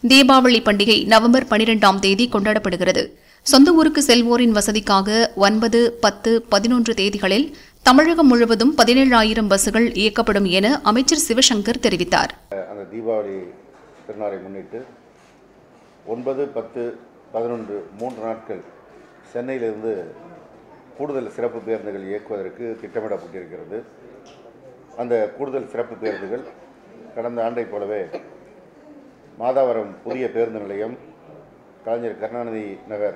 தீபாவளி பண்டிகை நவம்பர் பனிரெண்டாம் தேதி கொண்டாடப்படுகிறது சொந்த ஊருக்கு செல்வோரின் வசதிக்காக ஒன்பது பத்து பதினொன்று தேதிகளில் தமிழகம் முழுவதும் பதினேழாயிரம் பஸ்கள் இயக்கப்படும் என அமைச்சர் சிவசங்கர் தெரிவித்தார் அந்த தீபாவளி திருநாளை முன்னிட்டு ஒன்பது பத்து பதினொன்று மூன்று நாட்கள் சென்னையிலிருந்து கூடுதல் சிறப்பு பேருந்துகள் இயக்குவதற்கு திட்டமிடப்பட்டிருக்கிறது அந்த கூடுதல் சிறப்பு பேருந்துகள் கடந்த ஆண்டைப் போலவே மாதாவரம் புதிய பேருந்து நிலையம் கலைஞர் கருணாநிதி நகர்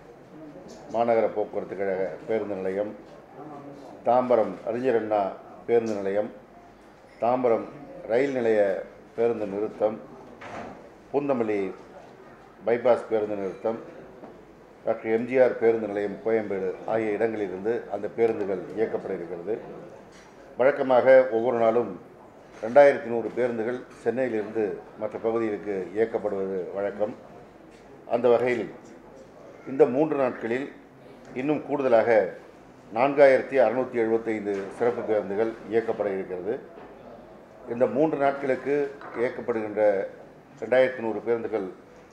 மாநகர போக்குவரத்து கழக பேருந்து நிலையம் தாம்பரம் அறிஞர் அண்ணா பேருந்து நிலையம் தாம்பரம் ரயில் நிலைய பேருந்து நிறுத்தம் பூந்தமல்லி பைபாஸ் பேருந்து நிறுத்தம் டாக்டர் எம்ஜிஆர் பேருந்து நிலையம் கோயம்பேடு ஆகிய இடங்களிலிருந்து அந்த பேருந்துகள் இயக்கப்பட இருக்கிறது வழக்கமாக ஒவ்வொரு நாளும் ரெண்டாயிரத்தி நூறு பேருந்துகள் சென்னையிலிருந்து மற்ற பகுதிகளுக்கு இயக்கப்படுவது வழக்கம் அந்த வகையில் இந்த மூன்று நாட்களில் இன்னும் கூடுதலாக நான்காயிரத்தி அறுநூற்றி எழுபத்தைந்து சிறப்பு பேருந்துகள் இயக்கப்பட இருக்கிறது இந்த மூன்று நாட்களுக்கு இயக்கப்படுகின்ற ரெண்டாயிரத்தி நூறு பேருந்துகள்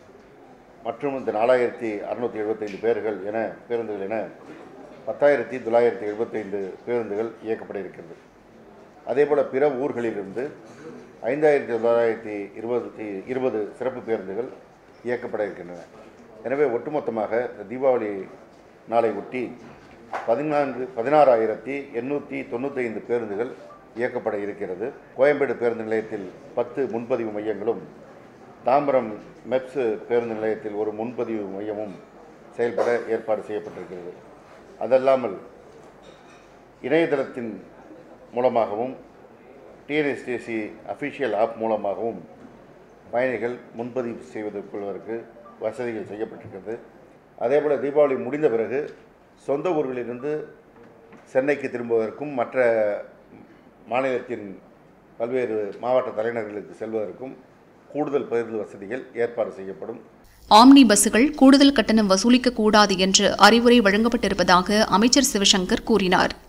மற்றும் இந்த நாலாயிரத்தி அறுநூற்றி எழுபத்தைந்து பேர்கள் என பேருந்துகள் என பத்தாயிரத்தி தொள்ளாயிரத்தி எழுபத்தைந்து பேருந்துகள் இயக்கப்பட இருக்கிறது அதேபோல் பிற ஊர்களிலிருந்து ஐந்தாயிரத்தி தொள்ளாயிரத்தி இருபத்தி இருபது சிறப்பு பேருந்துகள் இயக்கப்பட இருக்கின்றன எனவே ஒட்டுமொத்தமாக இந்த தீபாவளி நாளை ஒட்டி பதினான்கு பதினாறாயிரத்தி எண்ணூற்றி தொண்ணூத்தைந்து பேருந்துகள் இயக்கப்பட இருக்கிறது கோயம்பேடு பேருந்து நிலையத்தில் பத்து முன்பதிவு மையங்களும் தாம்பரம் மெப்ஸ் பேருந்து நிலையத்தில் ஒரு முன்பதிவு மையமும் செயல்பட ஏற்பாடு செய்யப்பட்டிருக்கிறது அதல்லாமல் இணையதளத்தின் மூலமாகவும் டிஎன்எஸ்டிசி அஃபிஷியல் ஆப் மூலமாகவும் பயணிகள் முன்பதிவு செய்வதற்கொள்வதற்கு வசதிகள் செய்யப்பட்டிருக்கிறது அதேபோல் தீபாவளி முடிந்த பிறகு சொந்த ஊர்களிலிருந்து சென்னைக்கு திரும்புவதற்கும் மற்ற மாநிலத்தின் பல்வேறு மாவட்ட தலைநகர்களுக்கு செல்வதற்கும் கூடுதல் பேருந்து வசதிகள் ஏற்பாடு செய்யப்படும் ஆம்னி பஸ்கள் கூடுதல் கட்டணம் வசூலிக்கக்கூடாது என்று அறிவுரை வழங்கப்பட்டிருப்பதாக அமைச்சர் சிவசங்கர் கூறினார்